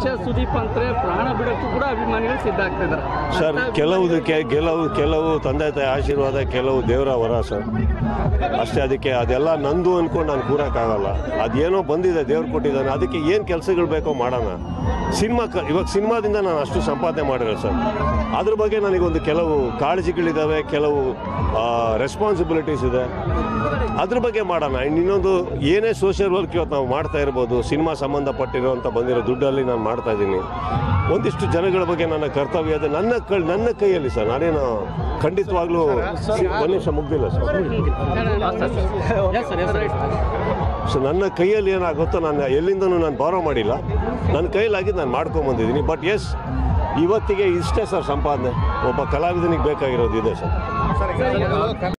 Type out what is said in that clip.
ಕಿಚ್ಚ ಸುದೀಪ್ ಅಂತಾರೆ ಪ್ರಾಣ ಬಿಡಕ್ಕೂ ಕೂಡ ಅಭಿಮಾನಿಗಳು ಸಿದ್ಧ ಆಗ್ತಿದ್ದಾರೆ ಸರ್ ಕೆಲವುದಕ್ಕೆ ಕೆಲವು ಕೆಲವು ತಂದೆ ತಾಯಿ ಆಶೀರ್ವಾದ ಕೆಲವು ದೇವರ ವರ ಸರ್ ಅಷ್ಟೇ ಅದಕ್ಕೆ ಅದೆಲ್ಲ ನಂದು ಅಂದ್ಕೊಂಡು ನಾನು ಕೂರಕ್ಕಾಗಲ್ಲ ಅದೇನೋ ಬಂದಿದೆ ದೇವ್ರು ಕೊಟ್ಟಿದ್ದಾನೆ ಅದಕ್ಕೆ ಏನು ಕೆಲಸಗಳು ಬೇಕೋ ಮಾಡೋಣ ಸಿನಿಮಾ ಕ ಇವಾಗ ಸಿನಿಮಾದಿಂದ ನಾನು ಅಷ್ಟು ಸಂಪಾದನೆ ಮಾಡಿರೋ ಸರ್ ಅದ್ರ ಬಗ್ಗೆ ನನಗೊಂದು ಕೆಲವು ಕಾಳಜಿಗಳಿದ್ದಾವೆ ಕೆಲವು ರೆಸ್ಪಾನ್ಸಿಬಿಲಿಟೀಸ್ ಇದೆ ಅದ್ರ ಬಗ್ಗೆ ಮಾಡೋಣ ಇನ್ನು ಇನ್ನೊಂದು ಏನೇ ಸೋಷಿಯಲ್ ವರ್ಕ್ ಇವತ್ತು ನಾವು ಮಾಡ್ತಾ ಇರ್ಬೋದು ಸಿನಿಮಾ ಸಂಬಂಧಪಟ್ಟಿರೋಂಥ ಬಂದಿರೋ ದುಡ್ಡಲ್ಲಿ ನಾನು ಮಾಡ್ತಾ ಇದ್ದೀನಿ ಒಂದಿಷ್ಟು ಜನಗಳ ಬಗ್ಗೆ ನನ್ನ ಕರ್ತವ್ಯ ಇದೆ ನನ್ನ ಕ ನನ್ನ ಕೈಯಲ್ಲಿ ಸರ್ ನಾನೇನು ಖಂಡಿತವಾಗ್ಲೂ ಒಂದು ನಿಮಿಷ ಮುಗ್ದಿಲ್ಲ ಸರ್ ಸೊ ನನ್ನ ಕೈಯಲ್ಲಿ ಏನಾಗುತ್ತೋ ನಾನು ಎಲ್ಲಿಂದನೂ ನಾನು ಬಾರೋ ಮಾಡಿಲ್ಲ ನನ್ನ ಕೈಲಾಗಿದ್ದು ನಾನು ಮಾಡ್ಕೊಂಬಂದಿದ್ದೀನಿ ಬಟ್ ಎಸ್ ಇವತ್ತಿಗೆ ಇಷ್ಟೇ ಸರ್ ಸಂಪಾದನೆ ಒಬ್ಬ ಕಲಾವಿದನಿಗೆ ಬೇಕಾಗಿರೋದು ಇದೆ ಸರ್